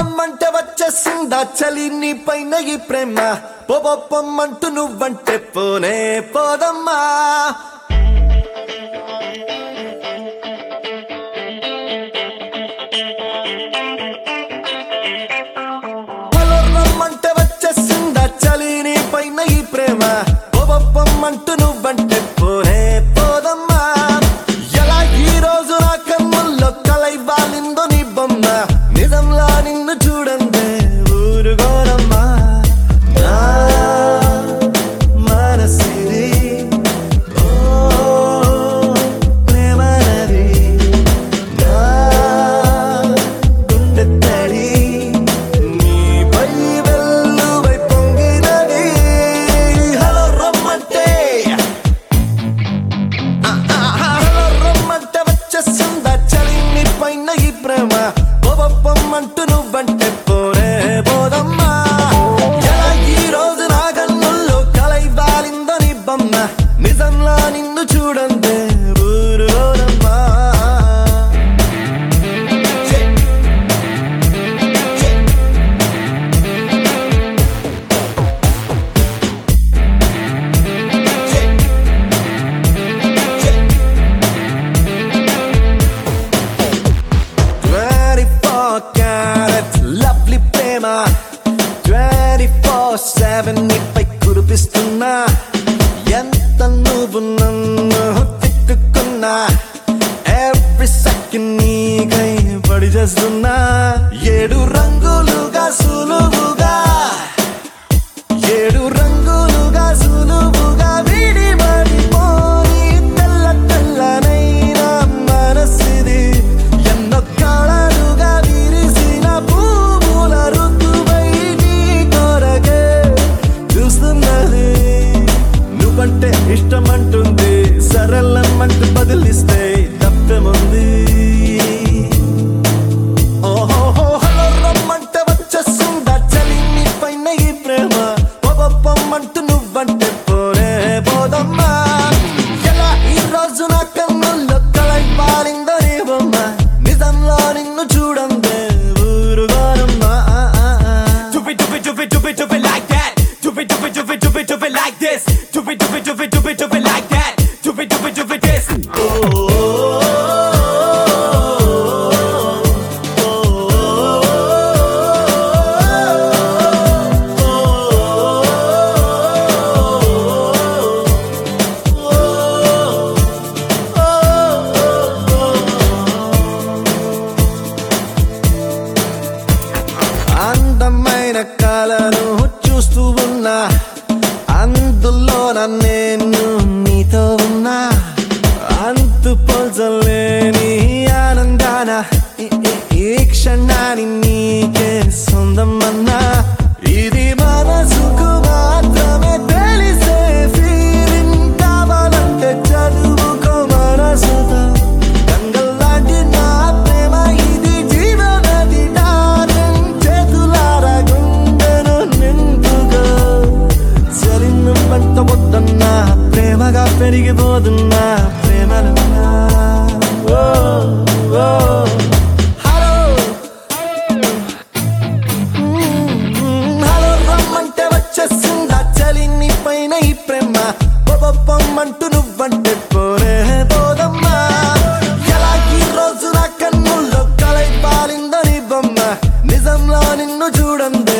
రమ్మంటే వచ్చేసిందా చలి నీ పైన ఈ ప్రేమ పొమ్మంటూ నువ్వంటే పోనే పోదమ్మా హలో రమ్మంటే వచ్చేసిందా చలి నీ పైన ఈ ప్రేమ పొమ్మంటూ నువ్వంటే పోనే పోదమ్మా ఎలా ఈ రోజు నా కన్నుల్లో కలై వాలిందో నీ బొమ్మ నిజంలా నిన్ను చూడందే ఊరుగోరమ్మా నా మనసిది ఓ ప్రేమ నది నా గుండె తడి నీపై వెల్లువై పొంగినది హలో రమ్మంటే రమ్మంటే వచ్చేసిందా చలి నీ పైన ఈ ప్రేమ పొమ్మంటూ నువ్వంటే పోరే పోదమ్మా ఎలా ఈ రోజు నా కన్నుల్లో కలై వాలిందో నీ బొమ్మ నిజంలా నిన్ను చూడందే ఊరులోనమ్మా Twenty-four carat lovely ప్రేమ ట్వంటీ ఫోర్ సెవెన్ నీపై కురిపిస్తున్నా ఎంత నువ్వు నన్ను తిట్టుకున్నా ఎవ్రీ సెకండ్ నీకై పడి చేస్తున్నా ఏడు రంగులుగా సులువుగా ఏడు రంగులుగా సులువుగా విడిపడిపోని తెల్ల తెల్లనైన మనసిది ఎన్నో కళలుగా విరిసిన పువ్వుల ఋతువై నీ కొరకే చూస్తున్నది నువ్వంటే ఇష్టమంటుంది సరళమంటూ బదిలిస్తే తప్పేముంది ఓహోహో హలో రమ్మంటే వచ్చేసిందా చలి నీ పైన ఈ ప్రేమ పొమ్మంటూ నువ్వంటే పోరే పోదమ్మా ఎలా ఈ రోజు నా కన్నుల్లో కలై పాలిందో నీ బొమ్మ నిజంలో నిన్ను చూడందే ఊరుగోరమ్మా Do it, do it, do it, do it, do it like that. Do it, do it, do it, do it, do it like this. Do it, do it, do it, do it, do it like that. Do it, do it, do it, this. అందమైన కళను చూస్తూ ఉన్నా అందులో నేను నీతో ఉన్నా అంతు పొందలేని ఆనందాన ఈ- ఈ- ఈ క్షణాన్ని నీకే సొందమన్నా ఇది మనసుకు మాత్రమే తెలిసే ఫీలింగ్ కావాలంటే చదువుకో మనసుతో గంగల్లాంటి నా ప్రేమ ఇది జీవనది డార్లింగ్ చేతులారా గుండెను నింపుకో చలిను పంట వద్దన్నా ప్రేమగా పెరిగిపోతున్నా ప్రేమలన్నా ఓ ఓ హలో హలో రమ్మంటే వచ్చేసిందా చలి నీ పైన ఈ ప్రేమ పొమ్మంటూ నువ్వంటే పోరే పోదమ్మా ఎలా ఈ రోజు నా కన్నుల్లో కలై పాలిందో నీ బొమ్మ నిజంలో నిన్ను చూడందే